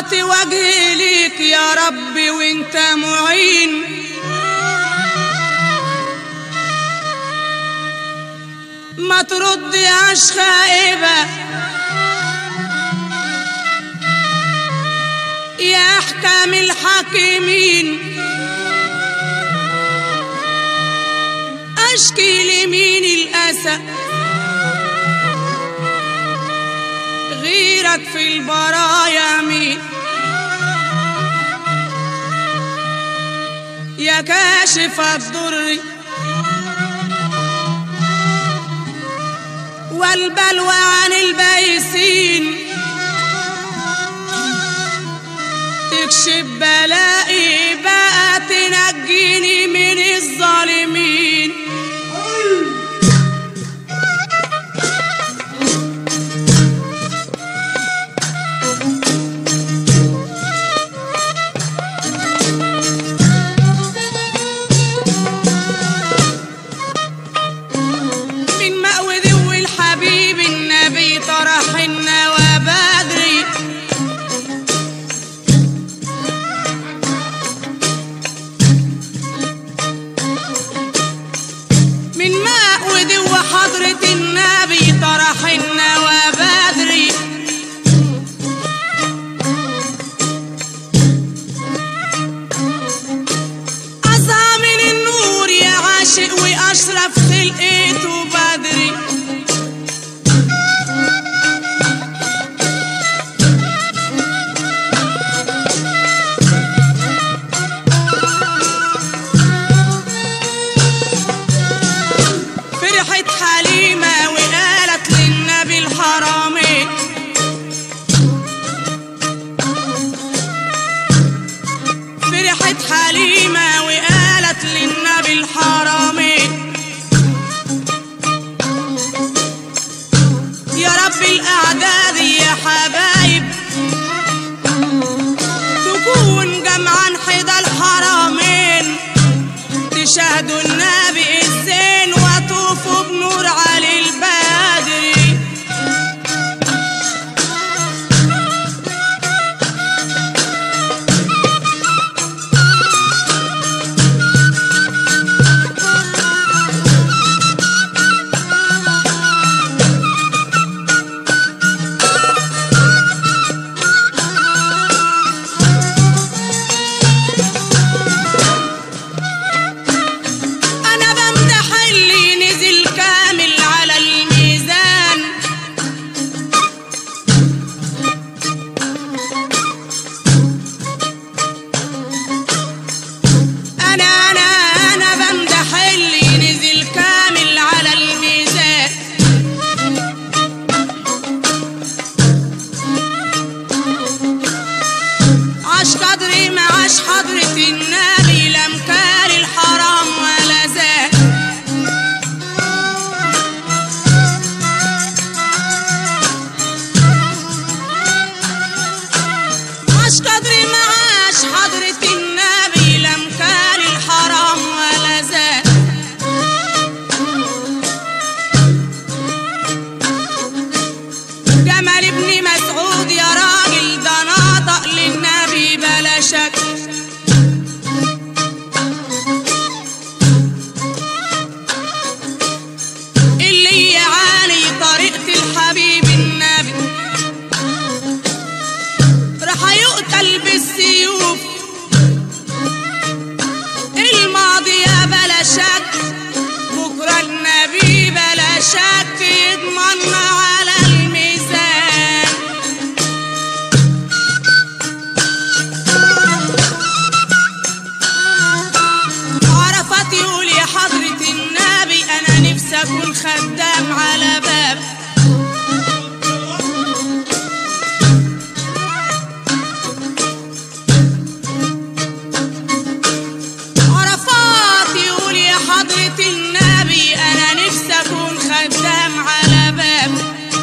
رفعت وجهي ليك يا ربي وانت معين ما ترد يا خائبة يا أحكام الحاكمين أشكي لمين الأسى غيرك في البرايا مين يا كاشف الضر والبلوى عن البايسين تكشف بلائي بقى تنجيني من الظالمين من مأوذ والحبيب النبي طرح النوى بدري من مأوذ وحضرة النبي طرح النوى بدري أصحى من النور يا عاشق وأشرف خلقته بدري فرحت حليمة وقالت للنبي الحرامين فرحت حليمة وقالت للنبي الحرامين يا رب الأعداد يا حبايب تكون جمعا حدا الحرمين تشاهدوا النبي الزين وطوفوا بنور علي البدري أنا بمدح اللي نزل كامل على الميزان أنا أنا أنا بمدح اللي نزل كامل على الميزان عاش قدري ما عاش حضرة النبي لم كان الحرام ولا زاد عاش قدري ما عاش حضرة النبي لم كان الحرام ولا زاد جمال ابن مسعود يا راجل ده ناطق للنبي بلا شك اللي يعاني طريقة الحبيب النبي راح يقتل بالسيوف الماضي يا بلا شك بكرة النبي بلا شك يضمن على الميزان عرفت يقول يا حضرة النبي أنا نفسي أكون خدام على باب عرفات يقول يا حضرة النبي أنا نفسي أكون خدام على باب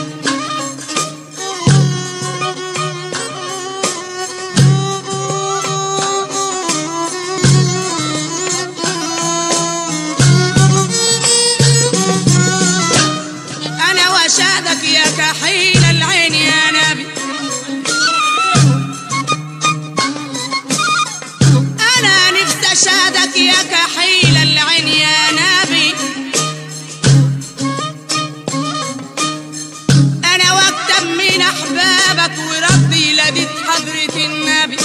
أنا وشادك يا كحيل العين يا نبي من احبابك وربي لديت حضرة النبي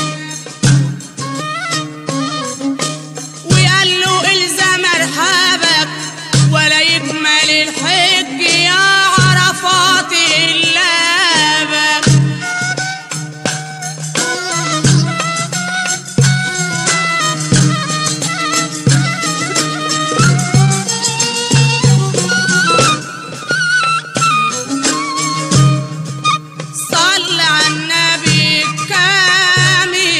وقال له الزم ارحابك ولا يكمل الحج يا عرفات الا بك صل على النبي كامل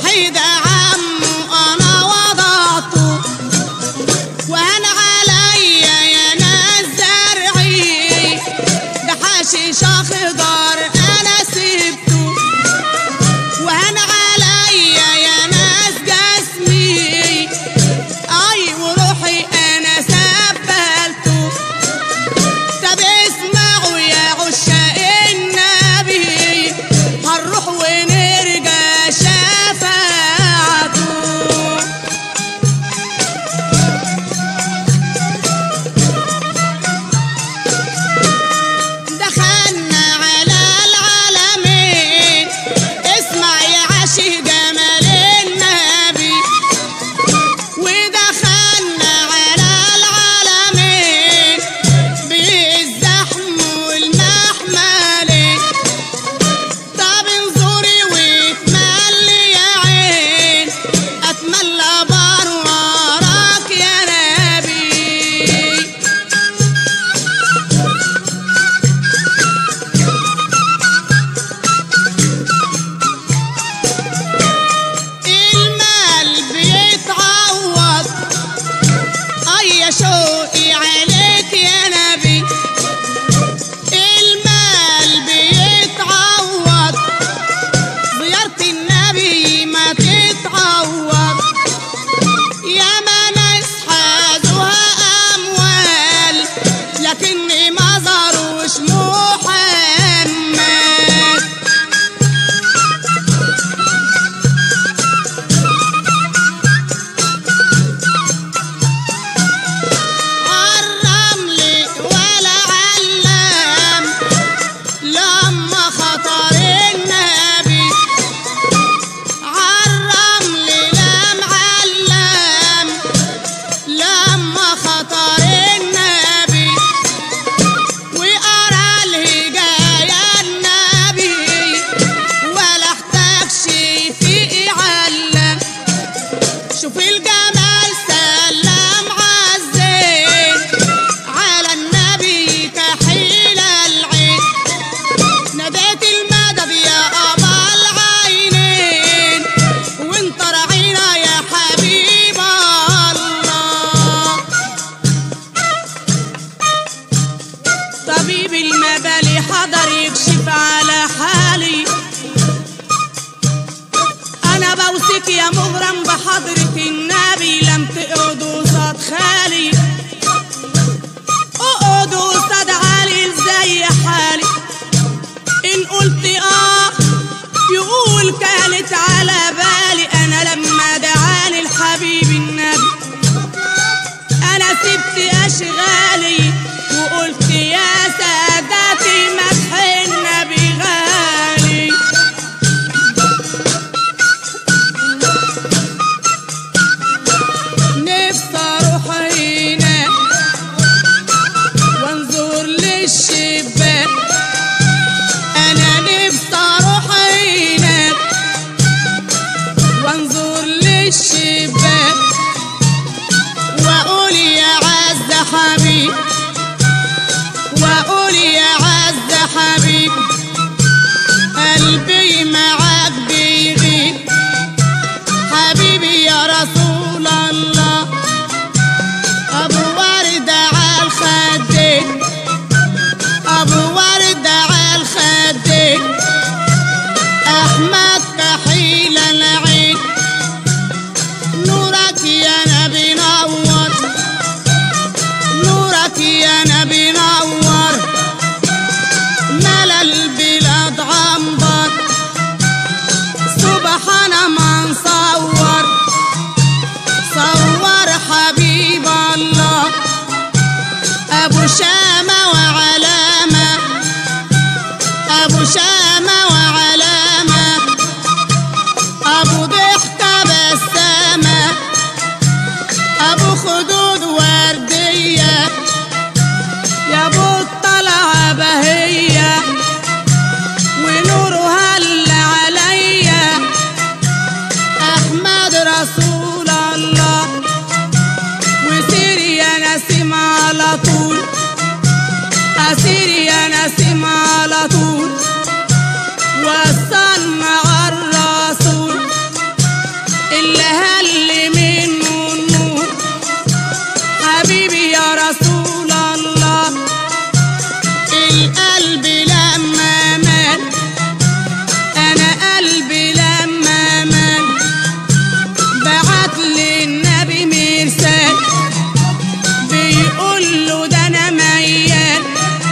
وحيد عم انا وضعته وهن عليا يا ناس زرعي ده حشيش اخضر انا سبته وهن عليا يا ناس جسمي اي وروحي انا سبلته طب اسمعوا يا عشاق النبي هنروح ونرجع شفاعته دخلنا على العالمين اسمع يا عاشق جمال النبي ودخلنا على العالمين بالزحم والمحملين طب انظري واتملي يا عين اتملى بروارك يا نبي المال بيتعوض اي شوقي عليك يا نبي المال بيتعوض زيارة النبي ما تتعوض يا ما ناس حازوها اموال لكني ما زاروش محمد عالرمل ولا علام لما خطر النبي عالرمل لا معلم لما خطر النبي وقرا الهجايا النبي ولا احتاجش في علم شوف الجمال سلم عالزين على النبي كحيل العين ناديت المدد يا أبا العينين وانت رعينا يا حبيب الله طبيب المبالي حضر يكشف على حالي انا بوصيك يا مغرم بحضرة النبي لم تقعدوا قصاد خالي اقعدوا قصاد علي زي حالي ان قلت اه يقول كانت على بالي انا لما دعاني الحبيب النبي انا سبت اشغالي وقلت يا سادتي مدح النبي غالي نفسي اروح هناك وانظر للشباك انا نفسي اروح هناك وانظر للشباك واقول يا عز حبيب واقول يا عز حبيب قلبي معاك بيغيب حبيبي يا رسول الله ابو ورد على الخدين ابو ورد على الخدين احمد كحيل العين نورك يا نبي نور نورك يا نبي نور ملا البلاد عنبر سبحان من صور صور حبيب الله ابو شامة وعلامة ابو شامة وعلامة ابو ضحكة بسامة ابو خدود وردية يا ابو الطلعة بهية ونورها اللي عليا احمد رسول الله وسيري يا نسيم على طول اسيري يا نسيم على طول وصلنا على الرسول اللي هل منه النور حبيبي يا رسول الله القلب لما مات انا قلبي لما مات بعت للنبي مرسال بيقول له ده انا ميال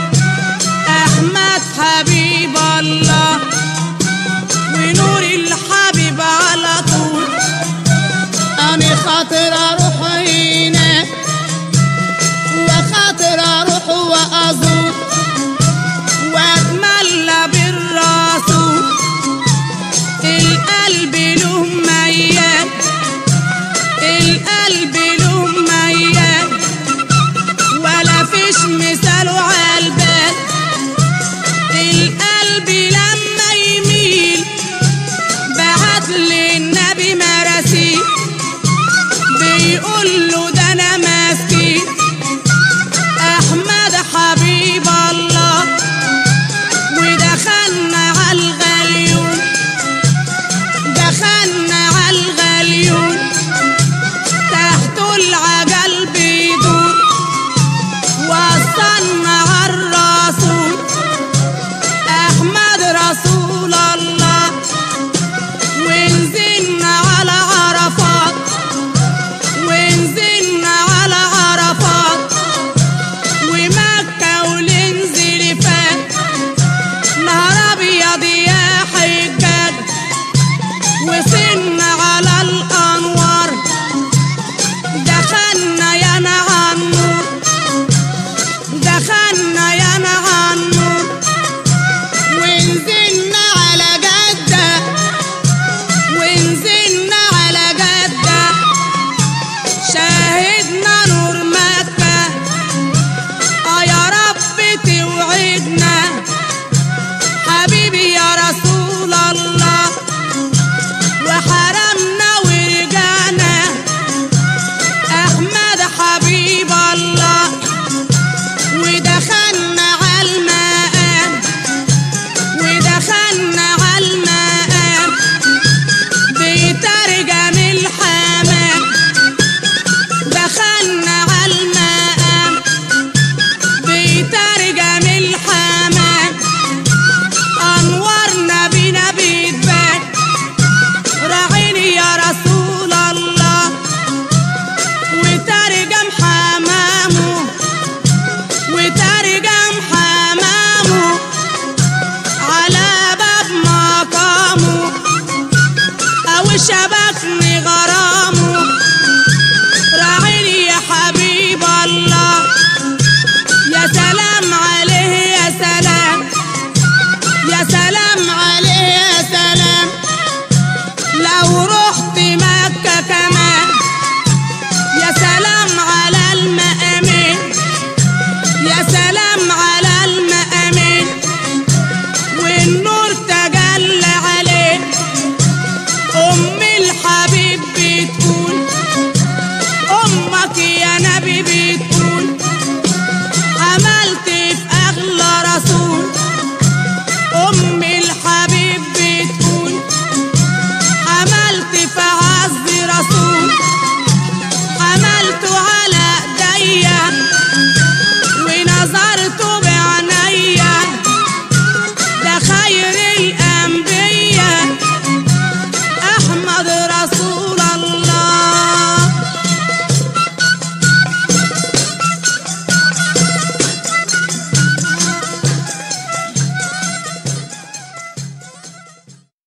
احمد حبيب الله ونور الحبيب على طول انا خاطر اروح هناك وخاطر اروح وازور واتملى بالرسول القلب له ميال القلب له ميال ولا فيش مثاله عالبال القلب لما يميل بعت للنبي مراسيل بيقول له ده انا مسكين احمد حبيب الله ودخلنا عالغليون دخلنا عالغليون تحت العجل بيدور وصلنا عالرسول احمد رسول الله ونزلنا على عرفات ونزلنا على عرفات ومكة ولنزل فات نهار ابيض يا حجاج وصلنا على الانوار دخلنا يا نعنور دخلنا يا نعنور ونزلنا على جدة ونزلنا على جدة شاهدنا نور مكة اه يا رب توعدنا حبيبي يا رسول الله وحرمنا ورجعنا احمد حبيب الله ودخلنا عالمقام ودخلنا عالمقام بيترجم الحمام دخلنا عالمقام بيترجم الحمام انورنا بينا بيتبان راعيني يا رسول الله وترجم حمامه وترجم حمامه على باب مقامه او شبكني غرامه